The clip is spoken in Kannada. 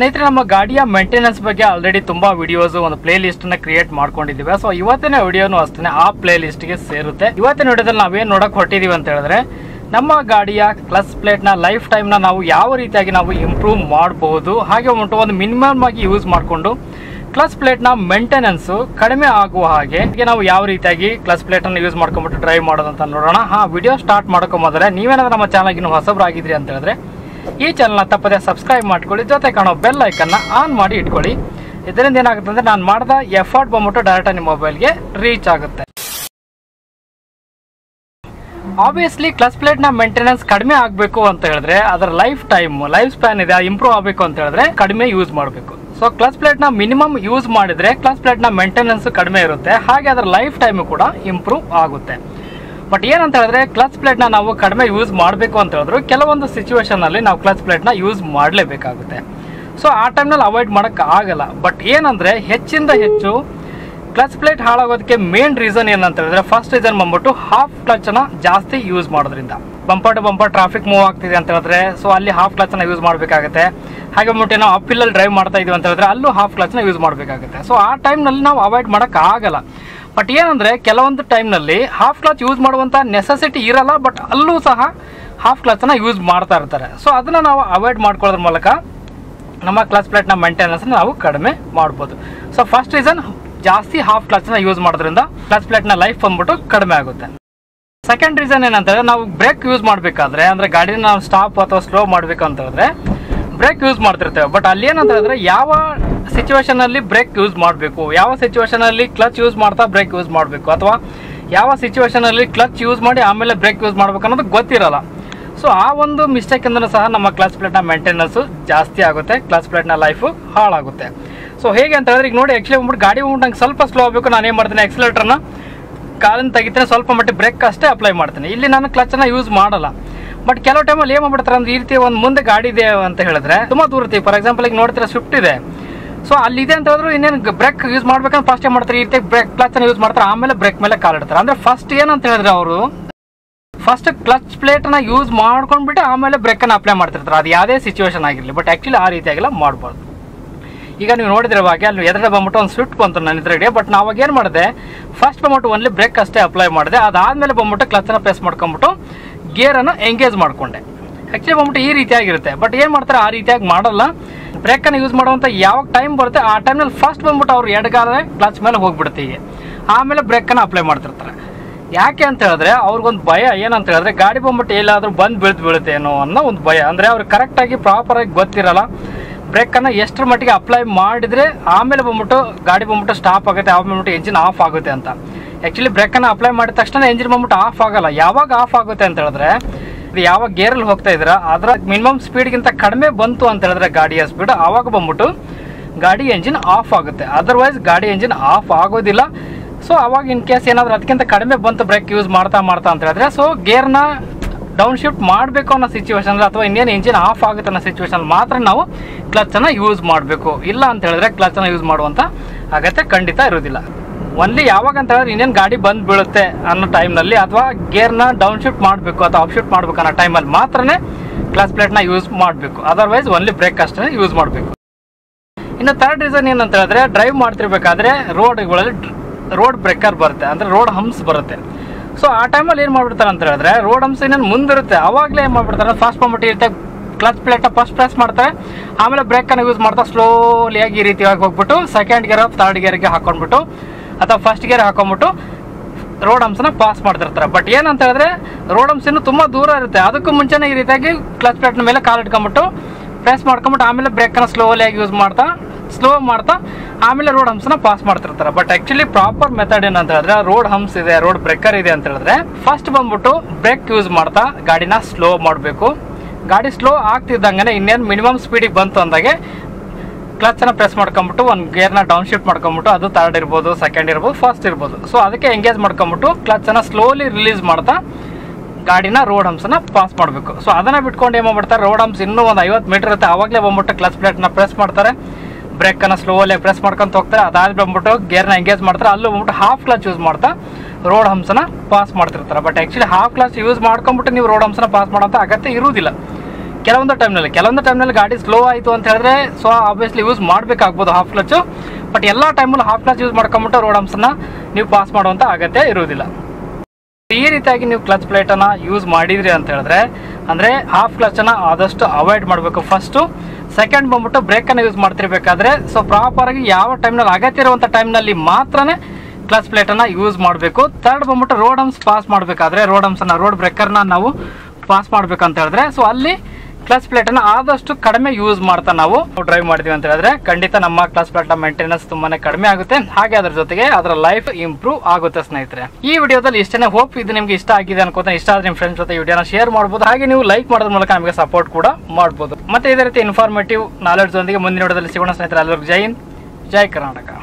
ಸ್ನೇಹಿತರೆ ನಮ್ಮ ಗಾಡಿಯ ಮೇಂಟೆನೆನ್ಸ್ ಬಗ್ಗೆ ಆಲ್ರೆಡಿ ತುಂಬಾ ವಿಡಿಯೋಸ್ ಒಂದು ಪ್ಲೇ ಲಿಸ್ಟ್ ನ ಕ್ರಿಯೇಟ್ ಮಾಡ್ಕೊಂಡಿದ್ದೀವಿ ಸೊ ಇವತ್ತಿನ ವಿಡಿಯೋನು ಅಷ್ಟೇ ಆ ಪ್ಲೇ ಲಿಸ್ಟ್ ಗೆ ಸೇರುತ್ತೆ ಇವತ್ತಿನ ವಿಡಿಯೋದಲ್ಲಿ ನಾವೇನ್ ನೋಡಕ್ ಹೊಟ್ಟಿದೀವಿ ಅಂತ ಹೇಳಿದ್ರೆ ನಮ್ಮ ಗಾಡಿಯ ಕ್ಲಸ್ ಪ್ಲೇಟ್ ನ ಲೈಫ್ ಟೈಮ್ ನ ನಾವು ಯಾವ ರೀತಿಯಾಗಿ ನಾವು ಇಂಪ್ರೂವ್ ಮಾಡಬಹುದು ಹಾಗೆ ಉಂಟು ಒಂದು ಮಿನಿಮಮ್ ಆಗಿ ಯೂಸ್ ಮಾಡಿಕೊಂಡು ಕ್ಲಸ್ ಪ್ಲೇಟ್ ನ ಮೇಂಟೆನೆನ್ಸ್ ಕಡಿಮೆ ಆಗುವ ಹಾಗೆ ಹೀಗೆ ನಾವು ಯಾವ ರೀತಿಯಾಗಿ ಕ್ಲಸ್ ಪ್ಲೇಟ್ ಅನ್ನು ಯೂಸ್ ಮಾಡ್ಕೊಂಡ್ಬಿಟ್ಟು ಡ್ರೈವ್ ಮಾಡೋದಂತ ನೋಡೋಣ ಹಾ ವಿಡಿಯೋ ಸ್ಟಾರ್ಟ್ ಮಾಡ್ಕೊ ಮೊದಲೇ ನೀವೇನಾದ್ರೂ ನಮ್ಮ ಚಾನಲ್ ಇನ್ನು ಹೊಸಬ್ರಾಗಿದ್ರಿ ಅಂತ ಹೇಳಿದ್ರೆ ಈ ಚಾನಲ್ನ ತಪ್ಪದೆ ಸಬ್ಸ್ಕ್ರೈಬ್ ಮಾಡ್ಕೊಳ್ಳಿ ಜೊತೆ ಕಾಣೋ ಬೆಲ್ ಐಕನ್ನ ಆನ್ ಮಾಡಿ ಇಟ್ಕೊಳ್ಳಿ ಇದರಿಂದ ಏನಾಗುತ್ತೆ ಅಂದ್ರೆ ನಾನು ಮಾಡಿದ ಎಫರ್ಟ್ ಬಂದ್ಬಿಟ್ಟು ಡೈರೆಕ್ಟ್ ನಿಮ್ಮ ಮೊಬೈಲ್ಗೆ ರೀಚ್ ಆಗುತ್ತೆ ಆಬ್ವಿಯಸ್ಲಿ ಕ್ಲಸ್ ಪ್ಲೇಟ್ ನ ಮೇಂಟೆನೆನ್ಸ್ ಕಡಿಮೆ ಆಗಬೇಕು ಅಂತ ಹೇಳಿದ್ರೆ ಅದರ ಲೈಫ್ ಟೈಮ್ ಲೈಫ್ ಸ್ಪ್ಯಾನ್ ಇದೆ ಇಂಪ್ರೂವ್ ಆಗಬೇಕು ಅಂತ ಹೇಳಿದ್ರೆ ಕಡಿಮೆ ಯೂಸ್ ಮಾಡಬೇಕು ಸೊ ಕ್ಲಸ್ ಪ್ಲೇಟ್ ನ ಮಿನಿಮಮ್ ಯೂಸ್ ಮಾಡಿದ್ರೆ ಕ್ಲಸ್ ಪ್ಲೇಟ್ ನ ಮೇಂಟೆನೆನ್ಸ್ ಕಡಿಮೆ ಇರುತ್ತೆ ಹಾಗೆ ಅದರ ಲೈಫ್ ಟೈಮ್ ಕೂಡ ಇಂಪ್ರೂವ್ ಆಗುತ್ತೆ ಬಟ್ ಏನಂತ ಹೇಳಿದ್ರೆ ಕ್ಲಚ್ ಪ್ಲೇಟ್ ನ ನಾವು ಕಡಿಮೆ ಯೂಸ್ ಮಾಡಬೇಕು ಅಂತ ಹೇಳಿದ್ರು ಕೆಲವೊಂದು ಸಿಚುವೇಶನ್ ಅಲ್ಲಿ ನಾವು ಕ್ಲಚ್ ಪ್ಲೇಟ್ ನ ಯೂಸ್ ಮಾಡಲೇಬೇಕಾಗುತ್ತೆ ಸೊ ಆ ಟೈಮ್ನಲ್ಲಿ ಅವಾಯ್ಡ್ ಮಾಡಕ್ ಆಗಲ್ಲ ಬಟ್ ಏನಂದ್ರೆ ಹೆಚ್ಚಿಂದ ಹೆಚ್ಚು ಕ್ಲಚ್ ಪ್ಲೇಟ್ ಹಾಳಾಗೋದಕ್ಕೆ ಮೇನ್ ರೀಸನ್ ಏನಂತ ಹೇಳಿದ್ರೆ ಫಸ್ಟ್ ರೀಸನ್ ಬಂದ್ಬಿಟ್ಟು ಹಾಫ್ ಕ್ಲಚ್ ನ ಜಾಸ್ತಿ ಯೂಸ್ ಮಾಡೋದ್ರಿಂದ bumper to bumper traffic move ಆಗ್ತಿದೆ ಅಂತ ಹೇಳಿದ್ರೆ ಸೊ ಅಲ್ಲಿ ಹಾಫ್ ಕ್ಲಚ್ ನ ಯೂಸ್ ಮಾಡಬೇಕಾಗುತ್ತೆ ಹಾಗೆ ಬಂದ್ಬಿಟ್ಟು ನಾವು ಅಪ್ ಅಲ್ಲಿ ಡ್ರೈವ್ ಮಾಡ್ತಾ ಇದೀವಿ ಅಂತ ಹೇಳಿದ್ರೆ ಅಲ್ಲೂ ಹಾಫ್ ಕ್ಲಚ್ ನ ಯೂಸ್ ಮಾಡಬೇಕಾಗುತ್ತೆ ಸೊ ಆ ಟೈಮ್ನಲ್ಲಿ ನಾವು ಅವಾಯ್ಡ್ ಮಾಡಕ್ ಆಗಲ್ಲ ಬಟ್ ಏನಂದ್ರೆ ಕೆಲವೊಂದು ಟೈಮ್ನಲ್ಲಿ ಹಾಫ್ ಕ್ಲಚ್ ಯೂಸ್ ಮಾಡುವಂತ ನೆಸೆಸಿಟಿ ಇರಲ್ಲ ಬಟ್ ಅಲ್ಲೂ ಸಹ ಹಾಫ್ ಕ್ಲಚ್ನ ಯೂಸ್ ಮಾಡ್ತಾ ಇರ್ತಾರೆ ಸೊ ಅದನ್ನ ನಾವು ಅವಾಯ್ಡ್ ಮಾಡ್ಕೊಳ್ಳೋದ್ರ ಮೂಲಕ ನಮ್ಮ ಕ್ಲಚ್ ಪ್ಲೇಟ್ನ ಮೇಂಟೆನೆನ್ಸ್ ನಾವು ಕಡಿಮೆ ಮಾಡ್ಬೋದು ಸೊ ಫಸ್ಟ್ ರೀಸನ್ ಜಾಸ್ತಿ ಹಾಫ್ ಕ್ಲಚ್ನ ಯೂಸ್ ಮಾಡೋದ್ರಿಂದ ಕ್ಲಚ್ ಪ್ಲೇಟ್ನ ಲೈಫ್ ಬಂದ್ಬಿಟ್ಟು ಕಡಿಮೆ ಆಗುತ್ತೆ ಸೆಕೆಂಡ್ ರೀಸನ್ ಏನಂತಂದ್ರೆ ನಾವು ಬ್ರೇಕ್ ಯೂಸ್ ಮಾಡಬೇಕಾದ್ರೆ ಅಂದ್ರೆ ಗಾಡಿನ ನಾವು ಸ್ಟಾಪ್ ಅಥವಾ ಸ್ಲೋ ಮಾಡಬೇಕು ಅಂತ ಹೇಳಿದ್ರೆ ಬ್ರೇಕ್ ಯೂಸ್ ಮಾಡ್ತಿರ್ತೇವೆ ಬಟ್ ಅಲ್ಲಿ ಏನಂತ ಹೇಳಿದ್ರೆ ಯಾವ ಸಿಚುವೇಶನ್ ಅಲ್ಲಿ ಬ್ರೇಕ್ ಯೂಸ್ ಮಾಡಬೇಕು ಯಾವ ಸಿಚುವೇಶನ್ ಅಲ್ಲಿ ಕ್ಲಚ್ ಯೂಸ್ ಮಾಡ್ತಾ ಬ್ರೇಕ್ ಯೂಸ್ ಮಾಡಬೇಕು ಅಥವಾ ಯಾವ ಸಿಚುವೇಶನ್ ಅಲ್ಲಿ ಕ್ಲಚ್ ಯೂಸ್ ಮಾಡಿ ಆಮೇಲೆ ಬ್ರೇಕ್ ಯೂಸ್ ಮಾಡ್ಬೇಕು ಅನ್ನೋದು ಗೊತ್ತಿರಲ್ಲ ಸೊ ಆ ಒಂದು ಮಿಸ್ಟೇಕ್ ಇಂದನೂ ಸಹ ನಮ್ಮ ಕ್ಲಚ್ ಪ್ಲೇಟ್ನ ಮೇಂಟೆನೆನ್ಸ್ ಜಾಸ್ತಿ ಆಗುತ್ತೆ ಕ್ಲಚ್ ಪ್ಲೇಟ್ನ ಲೈಫು ಹಾಳಾಗುತ್ತೆ ಸೊ ಹೇಗೆ ಅಂತ ಹೇಳಿದ್ರೆ ಈಗ ನೋಡಿ ಆಕ್ಚುಲಿ ಬಂದ್ಬಿಟ್ಟು ಗಾಡಿ ಬಂದ್ಬಿಟ್ಟು ನಂಗೆ ಸ್ವಲ್ಪ ಸ್ಲೋ ಆಗಬೇಕು ನಾನು ಏನು ಮಾಡ್ತೀನಿ ಎಕ್ಸಲೇಟರ್ನ ಕಾಲಿನ ತೆಗಿತೀನಿ ಸ್ವಲ್ಪ ಮಟ್ಟಿಗೆ ಬ್ರೇಕ್ ಅಷ್ಟೇ ಅಪ್ಲೈ ಮಾಡ್ತೀನಿ ಇಲ್ಲಿ ನಾನು ಕ್ಲಚ್ನ ಯೂಸ್ ಮಾಡಲ್ಲ ಬಟ್ ಕೆಲವು ಟೈಮಲ್ಲಿ ಏನು ಮಾಡ್ಬಿಡ್ತಾರೆ ಅಂದ್ರೆ ಈ ರೀತಿ ಒಂದು ಮುಂದೆ ಗಾಡಿ ಇದೆ ಅಂತ ಹೇಳಿದ್ರೆ ತುಂಬ ದೂರ ಇರ್ತೀವಿ ಫಾರ್ ಎಕ್ಸಾಂಪಲ್ ಈಗ ನೋಡ್ತೀರಾ ಸ್ವಿಫ್ಟ್ ಇದೆ ಸೊ ಅಲ್ಲಿದೆ ಅಂತ ಹೇಳಿದ್ರು ಇನ್ನೇನು ಬ್ರೇಕ್ ಯೂಸ್ ಮಾಡ್ಬೇಕಂದ್ರೆ ಫಸ್ಟ್ ಏನು ಮಾಡ್ತಾರೆ ಈ ರೀತಿ ಬ್ರೇಕ್ ಕ್ಲಚ್ನ ಯೂಸ್ ಮಾಡ್ತಾರೆ ಆಮೇಲೆ ಬ್ರೇಕ್ ಮೇಲೆ ಕಾಲಿಡ್ತಾರೆ ಅಂದ್ರೆ ಫಸ್ಟ್ ಏನಂತ ಹೇಳಿದ್ರೆ ಅವರು ಫಸ್ಟ್ ಕ್ಲಚ್ ಪ್ಲೇಟ್ ನ ಯೂಸ್ ಮಾಡ್ಕೊಂಡ್ಬಿಟ್ಟು ಆಮೇಲೆ ಬ್ರೇಕ್ ಅನ್ನ ಅಪ್ಲೈ ಮಾಡ್ತಿರ್ತಾರೆ ಅದು ಯಾವುದೇ ಸಿಚುವೇಶನ್ ಆಗಿರಲಿ ಬಟ್ ಆಕ್ಚುಲಿ ಆ ರೀತಿಯಾಗಿಲ್ಲ ಮಾಡಬಾರ್ದು ಈಗ ನೀವು ನೋಡಿದಿರುವಾಗ ಅಲ್ಲಿ ಎದುರುಗಡೆ ಬಂದ್ಬಿಟ್ಟು ಒಂದು ಸ್ವಿಫ್ಟ್ ಬಂತು ನನ್ನ ಎದುರುಗಡೆ ಬಟ್ ನಾವಾಗ ಏನು ಮಾಡಿದೆ ಫಸ್ಟ್ ಬಂದ್ಬಿಟ್ಟು ಒನ್ಲಿ ಬ್ರೇಕ್ ಅಷ್ಟೇ ಅಪ್ಲೈ ಮಾಡಿದೆ ಅದಾದ್ಮೇಲೆ ಬಂದ್ಬಿಟ್ಟು ಕ್ಲಚ್ನ ಪ್ರೆಸ್ ಮಾಡ್ಕೊಂಡ್ಬಿಟ್ಟು ಗೇರನ್ನು ಎಂಗೇಜ್ ಮಾಡ್ಕೊಂಡೆ ಆಕ್ಚುಲಿ ಬಂದ್ಬಿಟ್ಟು ಈ ರೀತಿಯಾಗಿರುತ್ತೆ ಬಟ್ ಏನು ಮಾಡ್ತಾರೆ ಆ ರೀತಿಯಾಗಿ ಮಾಡಲ್ಲ ಬ್ರೇಕನ್ನು ಯೂಸ್ ಮಾಡುವಂಥ ಯಾವಾಗ ಟೈಮ್ ಬರುತ್ತೆ ಆ ಟೈಮ್ನಲ್ಲಿ ಫಸ್ಟ್ ಬಂದ್ಬಿಟ್ಟು ಅವ್ರು ಎಡಗಾಲ ಕ್ಲಚ್ ಮೇಲೆ ಹೋಗ್ಬಿಡುತ್ತೆ ಹೀಗೆ ಆಮೇಲೆ ಬ್ರೇಕನ್ನು ಅಪ್ಲೈ ಮಾಡ್ತಿರ್ತಾರೆ ಯಾಕೆ ಅಂತ ಹೇಳಿದ್ರೆ ಅವ್ರಿಗೊಂದು ಭಯ ಏನಂತ ಹೇಳಿದ್ರೆ ಗಾಡಿ ಬಂದ್ಬಿಟ್ಟು ಎಲ್ಲಾದ್ರೂ ಬಂದು ಬೀಳ್ತು ಬೀಳುತ್ತೆ ಅನ್ನೋ ಅನ್ನೋ ಒಂದು ಭಯ ಅಂದರೆ ಅವ್ರಿಗೆ ಕರೆಕ್ಟಾಗಿ ಪ್ರಾಪರಾಗಿ ಗೊತ್ತಿರಲ್ಲ ಬ್ರೇಕನ್ನು ಎಷ್ಟರ ಮಟ್ಟಿಗೆ ಅಪ್ಲೈ ಮಾಡಿದರೆ ಆಮೇಲೆ ಬಂದ್ಬಿಟ್ಟು ಗಾಡಿ ಬಂದ್ಬಿಟ್ಟು ಸ್ಟಾಪ್ ಆಗುತ್ತೆ ಆಮೇಲೆ ಬಂದ್ಬಿಟ್ಟು ಎಂಜಿನ್ ಆಫ್ ಆಗುತ್ತೆ ಅಂತ ಆ್ಯಕ್ಚುಲಿ ಬ್ರೇಕನ್ನು ಅಪ್ಲೈ ಮಾಡಿದ ತಕ್ಷಣ ಎಂಜಿನ್ ಬಂದ್ಬಿಟ್ಟು ಆಫ್ ಆಗಲ್ಲ ಯಾವಾಗ ಆಫ್ ಆಗುತ್ತೆ ಅಂತ ಹೇಳಿದ್ರೆ ಇದು ಯಾವಾಗ ಗೇರಲ್ಲಿ ಹೋಗ್ತಾ ಇದ್ದೀರಾ ಅದರ ಮಿನಿಮಮ್ ಸ್ಪೀಡ್ಗಿಂತ ಕಡಿಮೆ ಬಂತು ಅಂತ ಹೇಳಿದ್ರೆ ಗಾಡಿಯ ಸ್ಪೀಡ್ ಆವಾಗ ಬಂದ್ಬಿಟ್ಟು ಗಾಡಿ ಎಂಜಿನ್ ಆಫ್ ಆಗುತ್ತೆ ಅದರ್ವೈಸ್ ಗಾಡಿ ಎಂಜಿನ್ ಆಫ್ ಆಗೋದಿಲ್ಲ ಸೊ ಅವಾಗ ಇನ್ ಕೇಸ್ ಏನಾದರೂ ಅದಕ್ಕಿಂತ ಕಡಿಮೆ ಬಂತು ಬ್ರೇಕ್ ಯೂಸ್ ಮಾಡ್ತಾ ಮಾಡ್ತಾ ಅಂತ ಹೇಳಿದ್ರೆ ಸೊ ಗೇರ್ನ ಡೌನ್ ಶಿಫ್ಟ್ ಮಾಡಬೇಕು ಅನ್ನೋ ಸಿಚುವೇಶನ್ ಅಥವಾ ಇನ್ನೇನು ಇಂಜಿನ್ ಆಫ್ ಆಗುತ್ತೆ ಅನ್ನೋ ಸಿಚುವೇಶನ್ ಮಾತ್ರ ನಾವು ಕ್ಲಚನ್ನು ಯೂಸ್ ಮಾಡಬೇಕು ಇಲ್ಲ ಅಂತ ಹೇಳಿದ್ರೆ ಕ್ಲಚನ್ನು ಯೂಸ್ ಮಾಡುವಂಥ ಅಗತ್ಯ ಖಂಡಿತ ಇರೋದಿಲ್ಲ ಒನ್ಲಿ ಯಾವಾಗ ಅಂತ ಹೇಳಿದ್ರೆ ಇನ್ನೇನು ಗಾಡಿ ಬಂದು ಬೀಳುತ್ತೆ ಅನ್ನೋ ಟೈಮ್ನಲ್ಲಿ ಅಥವಾ ಗೇರ್ನ ಡೌನ್ ಶಿಫ್ಟ್ ಮಾಡಬೇಕು ಅಥವಾ ಅಪ್ ಶಿಫ್ಟ್ ಮಾಡಬೇಕು ಅನ್ನೋ ಟೈಮಲ್ಲಿ ಮಾತ್ರನೇ ಕ್ಲಚ್ ಪ್ಲೇಟ್ನ ಯೂಸ್ ಮಾಡಬೇಕು ಅದರ್ವೈಸ್ ಒನ್ಲಿ ಬ್ರೇಕ್ ಅಷ್ಟೇ ಯೂಸ್ ಮಾಡಬೇಕು ಇನ್ನು ಥರ್ಡ್ ರೀಸನ್ ಏನಂತ ಹೇಳಿದ್ರೆ ಡ್ರೈವ್ ಮಾಡ್ತಿರ್ಬೇಕಾದ್ರೆ ರೋಡ್ಗಳಲ್ಲಿ ರೋಡ್ ಬ್ರೇಕರ್ ಬರುತ್ತೆ ಅಂದರೆ ರೋಡ್ ಹಂಪ್ಸ್ ಬರುತ್ತೆ ಸೊ ಆ ಟೈಮಲ್ಲಿ ಏನು ಮಾಡ್ಬಿಡ್ತಾರೆ ಅಂತ ಹೇಳಿದ್ರೆ ರೋಡ್ ಹಂಪ್ಸ್ ಇನ್ನೇನು ಮುಂದಿರುತ್ತೆ ಅವಾಗಲೇ ಏನು ಮಾಡ್ಬಿಡ್ತಾರೆ ಫಾಸ್ಟ್ ಬಂದ್ಬಿಟ್ಟು ಇರುತ್ತೆ ಕ್ಲಚ್ ಪ್ಲೇಟ್ನ ಫಸ್ಟ್ ಪ್ರೆಸ್ ಮಾಡ್ತಾರೆ ಆಮೇಲೆ ಬ್ರೇಕನ್ನು ಯೂಸ್ ಮಾಡ್ತಾ ಸ್ಲೋಲಿಯಾಗಿ ಈ ರೀತಿಯಾಗಿ ಹೋಗ್ಬಿಟ್ಟು ಸೆಕೆಂಡ್ ಗೇರ್ ಥರ್ಡ್ ಗೇರ್ಗೆ ಹಾಕೊಂಡ್ಬಿಟ್ಟು ಅಥವಾ ಫಸ್ಟ್ ಗೇರ್ ಹಾಕೊಂಡ್ಬಿಟ್ಟು ರೋಡ್ ಹಂಪ್ಸ್ನ ಪಾಸ್ ಮಾಡ್ತಿರ್ತಾರೆ ಬಟ್ ಏನಂತ ಹೇಳಿದ್ರೆ ರೋಡ್ ಹಂಪ್ಸ್ ಇನ್ನೂ ತುಂಬ ದೂರ ಇರುತ್ತೆ ಅದಕ್ಕೂ ಮುಂಚೆನೇ ಈ ರೀತಿಯಾಗಿ ಕ್ಲಚ್ ಪ್ಲೇಟ್ನ ಮೇಲೆ ಕಾಲು ಇಟ್ಕೊಂಡ್ಬಿಟ್ಟು ಪ್ರೆಸ್ ಮಾಡ್ಕೊಂಬಿಟ್ಟು ಆಮೇಲೆ ಬ್ರೇಕನ್ನು ಸ್ಲೋಲಿಯಾಗಿ ಯೂಸ್ ಮಾಡ್ತಾ ಸ್ಲೋ ಮಾಡ್ತಾ ಆಮೇಲೆ ರೋಡ್ ಹಂಪ್ಸ್ನ ಪಾಸ್ ಮಾಡ್ತಿರ್ತಾರೆ ಬಟ್ ಆಕ್ಚುಲಿ ಪ್ರಾಪರ್ ಮೆಥಡ್ ಏನಂತ ಹೇಳಿದ್ರೆ ರೋಡ್ ಹಂಪ್ಸ್ ಇದೆ ರೋಡ್ ಬ್ರೇಕರ್ ಇದೆ ಅಂತ ಹೇಳಿದ್ರೆ ಫಸ್ಟ್ ಬಂದ್ಬಿಟ್ಟು ಬ್ರೇಕ್ ಯೂಸ್ ಮಾಡ್ತಾ ಗಾಡಿನ ಸ್ಲೋ ಮಾಡಬೇಕು ಗಾಡಿ ಸ್ಲೋ ಆಗ್ತಿದ್ದಂಗೆ ಇನ್ನೇನು ಮಿನಿಮಮ್ ಸ್ಪೀಡಿಗೆ ಬಂತು ಅಂದಾಗೆ ಕ್ಲಚ್ನ ಪ್ರೆಸ್ ಮಾಡ್ಕೊಂಬಿಟ್ಟು ಒಂದು ಗೇರ್ನ ಡೌನ್ ಶಿಫ್ಟ್ ಮಾಡ್ಕೊಂಬಿಟ್ಟು ಅದು ಥರ್ಡ್ ಇರ್ಬೋದು ಸೆಕೆಂಡ್ ಇರ್ಬೋದು ಫಸ್ಟ್ ಇರ್ಬೋದು ಸೊ ಅದಕ್ಕೆ ಎಂಗೇಜ್ ಮಾಡ್ಕೊಂಬಿಟ್ಟು ಕ್ಲಚ್ಚನ್ನು ಸ್ಲೋಲಿ ರಿಲೀಸ್ ಮಾಡ್ತಾ ಗಾಡಿನ ರೋಡ್ ಹಂಪ್ಸನ್ನ ಪಾಸ್ ಮಾಡಬೇಕು ಸೊ ಅದನ್ನ ಬಿಟ್ಕೊಂಡು ಏನು ಮಾಡ್ಬಿಡ್ತಾರೆ ರೋಡ್ ಹಂಪ್ಸ್ ಇನ್ನೂ ಒಂದು ಐವತ್ತು ಮೀಟರ್ ಇರುತ್ತೆ ಅವಾಗಲೇ ಬಂದ್ಬಿಟ್ಟು ಕ್ಲಚ್ ಪ್ಲೇಟ್ನ ಪ್ರೆಸ್ ಮಾಡ್ತಾರೆ ಬ್ರೇಕನ್ನು ಸ್ಲೋಲಿ ಪ್ರೆಸ್ ಮಾಡ್ಕೊಂತ ಹೋಗ್ತಾರೆ ಅದಾದ ಬಂದ್ಬಿಟ್ಟು ಗೇರ್ನ ಎಂಗೇಜ್ ಮಾಡ್ತಾರೆ ಅಲ್ಲೂ ಬಂದ್ಬಿಟ್ಟು ಹಾಫ್ ಕ್ಲಚ್ ಯೂಸ್ ಮಾಡ್ತಾ ರೋಡ್ ಹಂಪ್ಸನ್ನ ಪಾಸ್ ಮಾಡ್ತಿರ್ತಾರೆ but actually half clutch use ಮಾಡ್ಕೊಂಬಿಟ್ಟು ನೀವು ರೋಡ್ ಹಂಪ್ಸನ್ನ ಪಾಸ್ ಮಾಡೋಂಥ ಅಗತ್ಯ ಇರುವುದಿಲ್ಲ ಕೆಲವೊಂದು ಟೈಮ್ನಲ್ಲಿ ಕೆಲವೊಂದು ಟೈಮ್ನಲ್ಲಿ ಗಾಡಿ ಸ್ಲೋ ಆಯಿತು ಅಂತ ಹೇಳಿದ್ರೆ ಸೊ ಆಬ್ವಿಯಸ್ಲಿ ಯೂಸ್ ಮಾಡಬೇಕಾಗ್ಬೋದು ಹಾಫ್ ಕ್ಲಚ್ಚು ಬಟ್ ಎಲ್ಲ ಟೈಮಲ್ಲಿ ಹಾಫ್ ಕ್ಲಚ್ ಯೂಸ್ ಮಾಡ್ಕೊಂಬಿಟ್ಟು ರೋಡ್ ಹಂಪ್ಸನ್ನ ನೀವು ಪಾಸ್ ಮಾಡುವಂಥ ಅಗತ್ಯ ಇರುವುದಿಲ್ಲ ಈ ರೀತಿಯಾಗಿ ನೀವು ಕ್ಲಚ್ ಪ್ಲೇಟನ್ನು ಯೂಸ್ ಮಾಡಿದ್ರಿ ಅಂತ ಹೇಳಿದ್ರೆ ಅಂದರೆ ಹಾಫ್ ಕ್ಲಚನ್ನು ಆದಷ್ಟು ಅವಾಯ್ಡ್ ಮಾಡಬೇಕು ಫಸ್ಟು ಸೆಕೆಂಡ್ ಬಂದ್ಬಿಟ್ಟು ಬ್ರೇಕನ್ನು ಯೂಸ್ ಮಾಡ್ತಿರ್ಬೇಕಾದ್ರೆ ಸೊ ಪ್ರಾಪರಾಗಿ ಯಾವ ಟೈಮ್ನಲ್ಲಿ ಅಗತ್ಯ ಇರುವಂಥ ಟೈಮ್ನಲ್ಲಿ ಮಾತ್ರನೇ ಕ್ಲಚ್ ಪ್ಲೇಟನ್ನು ಯೂಸ್ ಮಾಡಬೇಕು ಥರ್ಡ್ ಬಂದ್ಬಿಟ್ಟು ರೋಡ್ ಹಂಪ್ಸ್ ಪಾಸ್ ಮಾಡಬೇಕಾದ್ರೆ ರೋಡ್ ಹಂಪ್ಸನ್ನು ರೋಡ್ ಬ್ರೇಕರ್ನ ನಾವು ಪಾಸ್ ಮಾಡ್ಬೇಕಂತ ಹೇಳಿದ್ರೆ ಸೊ ಅಲ್ಲಿ ಕ್ಲಚ್ ಪ್ಲೇಟನ್ನು ಆದಷ್ಟು ಕಡಿಮೆ ಯೂಸ್ ಮಾಡ್ತಾ ನಾವು ಡ್ರೈವ್ ಮಾಡಿದ್ವಿ ಅಂತ ಹೇಳಿದ್ರೆ ಖಂಡಿತ ನಮ್ಮ ಕ್ಲಚ್ ಪ್ಲೇಟ್ ಮೇಂಟೆನೆನ್ಸ್ ತುಂಬಾನೇ ಕಡಿಮೆ ಆಗುತ್ತೆ ಹಾಗೆ ಅದ್ರ ಜೊತೆಗೆ ಅದರ ಲೈಫ್ ಇಂಪ್ರೂವ್ ಆಗುತ್ತೆ ಸ್ನೇಹಿತರೆ ಈ ವಿಡಿಯೋದಲ್ಲಿ ಇಷ್ಟೇ ಹೋಪ್ ಇದು ನಿಮ್ಗೆ ಇಷ್ಟ ಆಗಿದೆ ಅನ್ಕೋತಾ ಇಷ್ಟ ಆದ್ರೆ ನಿಮ್ಮ ಫ್ರೆಂಡ್ಸ್ ಜೊತೆ ವಿಡಿಯೋನ ಶೇರ್ ಮಾಡ್ಬೋದು ಹಾಗೆ ನೀವು ಲೈಕ್ ಮಾಡೋದ್ರ ಮೂಲಕ ನಮಗೆ ಸಪೋರ್ಟ್ ಕೂಡ ಮಾಡ್ಬೋದು ಮತ್ತೆ ಇದೇ ರೀತಿ ಇನ್ಫಾರ್ಮೇಟಿವ್ ನಾಲೆಡ್ಜ್ ಒಂದಿಗೆ ಮುಂದಿನ ವಿಡಿಯೋದಲ್ಲಿ ಸಿಗೋಣ ಸ್ನೇಹಿತರೆ ಎಲ್ಲರಿಗೂ ಜೈ ಹಿಂದ್ ಜೈ ಕರ್ನಾಟಕ